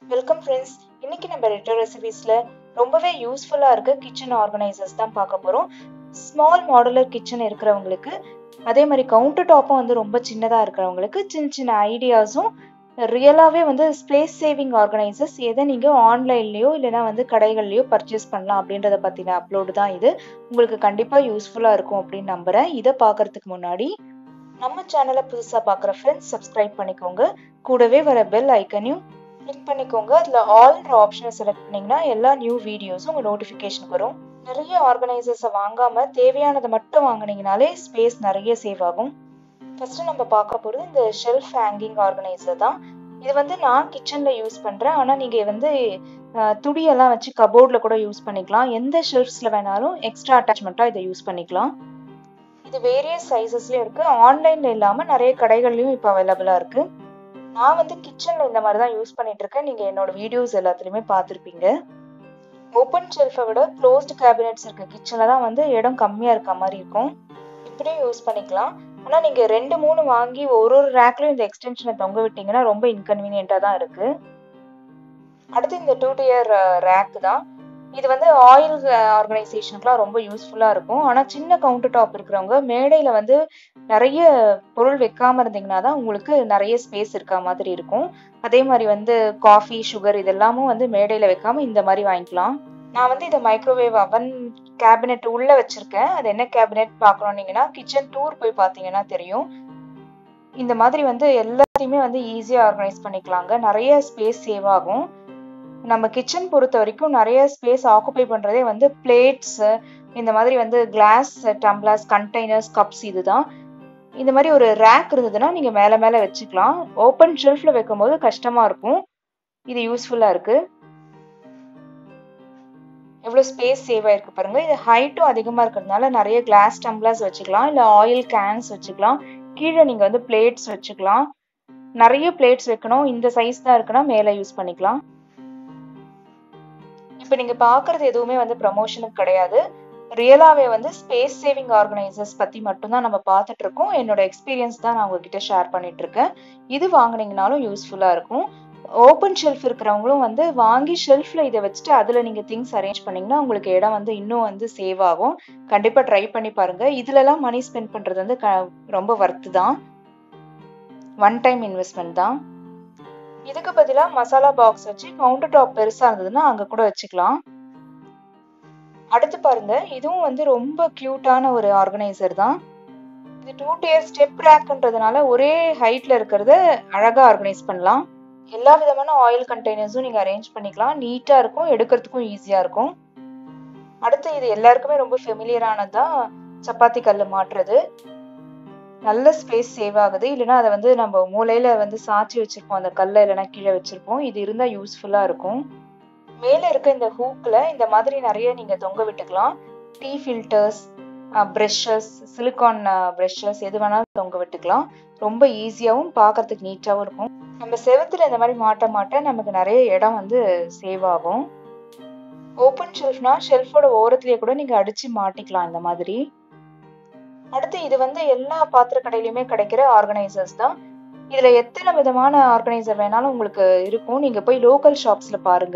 welcome friends இன்னைக்கு நம்ம retro ரெசிபீஸில் ரொம்பவே யூஸ்ஃபுல்லாக இருக்க கிச்சன் ஆர்கனைசர்ஸ் தான் பார்க்க போகிறோம் ஸ்மால் மாடுலர் கிச்சன் இருக்கிறவங்களுக்கு அதே மாதிரி கவுண்டர் டாப்பும் வந்து ரொம்ப சின்னதாக இருக்கிறவங்களுக்கு சின்ன சின்ன ஐடியாஸும் ரியலாகவே வந்து ஸ்பேஸ் சேவிங் ஆர்கனைசர்ஸ் எதை நீங்கள் ஆன்லைன்லேயோ இல்லைனா வந்து கடைகள்லையோ பர்ச்சேஸ் பண்ணலாம் அப்படின்றத பற்றின அப்லோடு தான் இது உங்களுக்கு கண்டிப்பாக யூஸ்ஃபுல்லாக இருக்கும் அப்படின்னு நம்புகிறேன் இதை பார்க்கறதுக்கு முன்னாடி நம்ம சேனலை புதுசாக பார்க்குற ஃப்ரெண்ட்ஸ் சப்ஸ்கிரைப் பண்ணிக்கோங்க கூடவே வர பெல் ஐக்கனையும் கிளிக் பண்ணிக்கோங்க அதில் ஆல்ன்ற ஆப்ஷனை செலக்ட் பண்ணிங்கன்னா எல்லா நியூ வீடியோஸும் உங்கள் நோட்டிஃபிகேஷன் வரும் நிறைய ஆர்கனைசர்ஸை வாங்காமல் தேவையானதை மட்டும் வாங்கினீங்கனாலே ஸ்பேஸ் நிறைய சேவ் ஆகும் ஃபஸ்ட்டு நம்ம பார்க்க போகிறது இந்த ஷெல்ஃப் ஹேங்கிங் ஆர்கனைசர் தான் இது வந்து நான் கிச்சனில் யூஸ் பண்ணுறேன் ஆனால் நீங்கள் வந்து துடியெல்லாம் வச்சு கபோர்டில் கூட யூஸ் பண்ணிக்கலாம் எந்த ஷெல்ஃப்ஸில் வேணாலும் எக்ஸ்ட்ரா அட்டாச்மெண்ட்டாக இதை யூஸ் பண்ணிக்கலாம் இது வேரியஸ் சைஸஸ்லேயும் இருக்குது ஆன்லைனில் இல்லாமல் நிறைய கடைகள்லையும் இப்போ அவைலபிளாக இருக்குது நான் வந்து கிச்சனில் இந்த மாதிரி தான் யூஸ் பண்ணிட்டு இருக்கேன் நீங்கள் என்னோட வீடியோஸ் எல்லாத்துலேயுமே பார்த்துருப்பீங்க ஓப்பன் ஷெல்ஃபை விட க்ளோஸ்டு கேபினெட்ஸ் இருக்க கிச்சனில் தான் வந்து இடம் கம்மியாக இருக்க மாதிரி இருக்கும் இப்படியும் யூஸ் பண்ணிக்கலாம் ஆனால் நீங்கள் ரெண்டு மூணு வாங்கி ஒரு ஒரு ரேக்லையும் இந்த எக்ஸ்டென்ஷனை தொங்க விட்டீங்கன்னா ரொம்ப இன்கன்வீனியண்ட்டாக தான் இருக்குது அடுத்து இந்த டூ டியர் ரேக்கு தான் இது வந்து ஆயில் ஆர்கனைசேஷனுக்குலாம் ரொம்ப யூஸ்ஃபுல்லாக இருக்கும் ஆனால் சின்ன கவுண்டர் டாப் இருக்கிறவங்க மேடையில் வந்து நிறைய பொருள் வைக்காம இருந்தீங்கன்னா தான் உங்களுக்கு நிறைய ஸ்பேஸ் இருக்க மாதிரி இருக்கும் அதே மாதிரி வந்து காஃபி சுகர் இதெல்லாமும் வந்து மேடையில் வைக்காம இந்த மாதிரி வாங்கிக்கலாம் நான் வந்து இதை மைக்ரோவேவ் அவன் கேபினெட் உள்ள வச்சிருக்கேன் அது என்ன கேபினெட் பார்க்கணுன்னீங்கன்னா கிச்சன் டூர் போய் பார்த்தீங்கன்னா தெரியும் இந்த மாதிரி வந்து எல்லாத்தையுமே வந்து ஈஸியாக ஆர்கனைஸ் பண்ணிக்கலாங்க நிறைய ஸ்பேஸ் சேவ் ஆகும் நம்ம கிச்சன் பொறுத்த வரைக்கும் நிறைய ஸ்பேஸ் ஆக்குபை பண்ணுறதே வந்து பிளேட்ஸ் இந்த மாதிரி வந்து கிளாஸ் டம்ளர்ஸ் கண்டெய்னர்ஸ் கப்ஸ் இதுதான் இந்த மாதிரி ஒரு ரேக் இருந்ததுன்னா நீங்கள் மேலே மேலே வச்சுக்கலாம் ஓப்பன் ஷெல்ஃபில் வைக்கும்போது கஷ்டமாக இருக்கும் இது யூஸ்ஃபுல்லாக இருக்குது எவ்வளோ ஸ்பேஸ் சேவ் ஆயிருக்கு பாருங்க இது ஹைட்டும் அதிகமாக இருக்கிறதுனால நிறைய கிளாஸ் டம்ளர்ஸ் வச்சுக்கலாம் இல்லை ஆயில் கேன்ஸ் வச்சுக்கலாம் கீழே நீங்கள் வந்து பிளேட்ஸ் வச்சுக்கலாம் நிறைய பிளேட்ஸ் வைக்கணும் இந்த சைஸ் தான் இருக்குன்னா மேலே யூஸ் பண்ணிக்கலாம் இப்போ நீங்கள் பார்க்குறது எதுவுமே வந்து ப்ரமோஷனுக்கு கிடையாது ரியலாகவே வந்து ஸ்பேஸ் சேவிங் ஆர்கனைசர்ஸ் பற்றி மட்டும்தான் நம்ம பார்த்துட்டு இருக்கோம் என்னோட எக்ஸ்பீரியன்ஸ் தான் நான் உங்ககிட்ட ஷேர் பண்ணிட்டு இருக்கேன் இது வாங்கினீங்கனாலும் யூஸ்ஃபுல்லாக இருக்கும் ஓப்பன் ஷெல்ஃப் இருக்கிறவங்களும் வந்து வாங்கி ஷெல்ஃபில் இதை வச்சுட்டு அதில் நீங்கள் திங்ஸ் அரேஞ்ச் பண்ணிங்கன்னா உங்களுக்கு இடம் வந்து இன்னும் வந்து சேவ் ஆகும் கண்டிப்பாக ட்ரை பண்ணி பாருங்கள் இதுலலாம் மணி ஸ்பெண்ட் பண்ணுறது வந்து க ரொம்ப ஒர்த்து தான் ஒன் டைம் இன்வெஸ்ட்மெண்ட் தான் இதுக்கு பதிலாக மசாலா பாக்ஸ் வச்சு கவுண்டர் டாப் பெருசாக இருந்ததுன்னா அங்கே கூட வச்சுக்கலாம் அடுத்து பாருங்க இதுவும் வந்து ரொம்ப க்யூட்டான ஒரு ஆர்கனைசர் தான் இது டூ டியர் ஸ்டெப் ரேக்ன்றதுனால ஒரே ஹைட்ல இருக்கிறத அழகாக ஆர்கனைஸ் பண்ணலாம் எல்லா விதமான ஆயில் கண்டெய்னர்ஸும் நீங்கள் அரேஞ்ச் பண்ணிக்கலாம் நீட்டாக இருக்கும் எடுக்கிறதுக்கும் ஈஸியாக இருக்கும் அடுத்து இது எல்லாருக்குமே ரொம்ப ஃபெமிலியரானது தான் சப்பாத்தி கல் மாட்டுறது நல்ல ஸ்பேஸ் சேவ் ஆகுது இல்லைன்னா அதை வந்து நம்ம மூலையில் வந்து சாச்சி வச்சுருப்போம் அந்த கல்லை இல்லைன்னா கீழே வச்சுருப்போம் இது இருந்தால் யூஸ்ஃபுல்லாக இருக்கும் மேலே இருக்க இந்த ஹூக்கில் இந்த மாதிரி நிறைய நீங்கள் தொங்க விட்டுக்கலாம் tea filters brushes silicone brushes எது வேணாலும் தொங்க விட்டுக்கலாம் ரொம்ப ஈஸியாகவும் பார்க்கறதுக்கு நீட்டாகவும் இருக்கும் நம்ம செவத்துல இந்த மாதிரி மாட்ட மாட்ட நமக்கு நிறைய இடம் வந்து சேவ் ஆகும் ஓப்பன் ஷெல்ஃப்னா ஷெல்ஃபோட ஓரத்துலேயே கூட நீங்கள் அடித்து மாட்டிக்கலாம் இந்த மாதிரி அடுத்து இது வந்து எல்லா பாத்திர கடையிலையுமே கிடைக்கிற ஆர்கனைசர்ஸ் தான் இதுல எத்தனை விதமான ஆர்கனைசர் வேணாலும் உங்களுக்கு இருக்கும் நீங்க போய் லோக்கல் ஷாப்ஸ்ல பாருங்க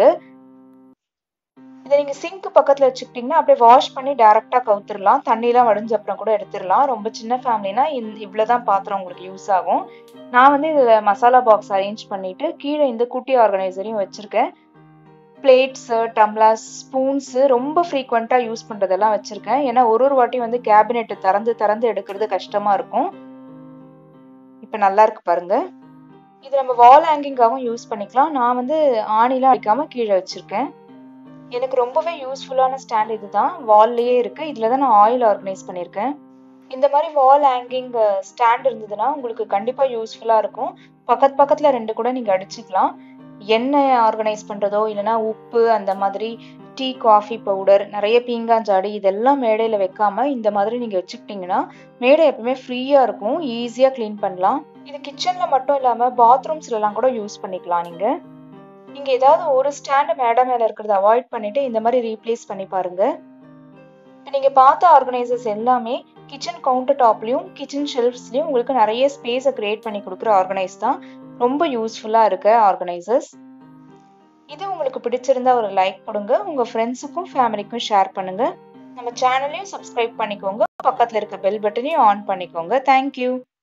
இதை நீங்க சிங்க் பக்கத்துல வச்சுக்கிட்டீங்கன்னா அப்படியே வாஷ் பண்ணி டைரக்டா கவுத்துடலாம் தண்ணிலாம் வடிஞ்ச அப்புறம் கூட எடுத்துடலாம் ரொம்ப சின்ன ஃபேமிலினா இவ்வளவுதான் பாத்திரம் உங்களுக்கு யூஸ் ஆகும் நான் வந்து இதுல மசாலா பாக்ஸ் அரேஞ்ச் பண்ணிட்டு கீழே இந்த குட்டி ஆர்கனைசரையும் வச்சிருக்கேன் பிளேட்ஸ் டம்ளர்ஸ் ஸ்பூன்ஸ் ரொம்ப ஃப்ரீக்வெண்ட்டாக யூஸ் பண்ணுறதெல்லாம் வச்சுருக்கேன் ஏன்னா ஒரு ஒரு வாட்டி வந்து கேபினெட் திறந்து திறந்து எடுக்கிறது கஷ்டமாக இருக்கும் இப்போ நல்லா இருக்கு பாருங்க இது நம்ம வால் ஹேங்கிங்காகவும் யூஸ் பண்ணிக்கலாம் நான் வந்து ஆணிலாம் அடிக்காமல் கீழே வச்சுருக்கேன் எனக்கு ரொம்பவே யூஸ்ஃபுல்லான ஸ்டாண்ட் இதுதான் வால்லையே இருக்குது இதில் தான் நான் ஆயில் ஆர்கனைஸ் பண்ணியிருக்கேன் இந்த மாதிரி வால் ஹேங்கிங் ஸ்டாண்ட் இருந்ததுன்னா உங்களுக்கு கண்டிப்பாக யூஸ்ஃபுல்லாக இருக்கும் பக்கத்து பக்கத்தில் ரெண்டு கூட நீங்கள் அடிச்சுக்கலாம் எண்ணெய் ஆர்கனைஸ் பண்ணுறதோ இல்லைனா உப்பு அந்த மாதிரி டீ காஃபி பவுடர் நிறைய பீங்காஞ்சாடி இதெல்லாம் மேடையில் வைக்காம இந்த மாதிரி நீங்கள் வச்சுக்கிட்டிங்கன்னா மேடை எப்பவுமே ஃப்ரீயாக இருக்கும் ஈஸியாக க்ளீன் பண்ணலாம் இது கிச்சனில் மட்டும் இல்லாமல் பாத்ரூம்ஸ்லலாம் கூட யூஸ் பண்ணிக்கலாம் நீங்கள் நீங்கள் ஏதாவது ஒரு ஸ்டாண்டு மேடை மேலே இருக்கிறத அவாய்ட் பண்ணிவிட்டு இந்த மாதிரி ரீப்ளேஸ் பண்ணி பாருங்கள் இப்போ நீங்கள் பார்த்த ஆர்கனைசர்ஸ் எல்லாமே கிச்சன் கவுண்டர் டாப்லையும் கிச்சன் ஷெல்ஃப்ஸ்லையும் உங்களுக்கு நிறைய ஸ்பேஸை க்ரியேட் பண்ணி கொடுக்குற ஆர்கனைஸ் தான் ரொம்ப யூஸ்ஃபுல்லாக இருக்க ஆர்கனைசர்ஸ் இது உங்களுக்கு பிடிச்சிருந்தா ஒரு லைக் கொடுங்க உங்க ஃப்ரெண்ட்ஸுக்கும் ஃபேமிலிக்கும் ஷேர் பண்ணுங்க நம்ம சேனலையும் சப்ஸ்கிரைப் பண்ணிக்கோங்க பக்கத்துல இருக்க பெல் பட்டனையும் ஆன் பண்ணிக்கோங்க தேங்க்யூ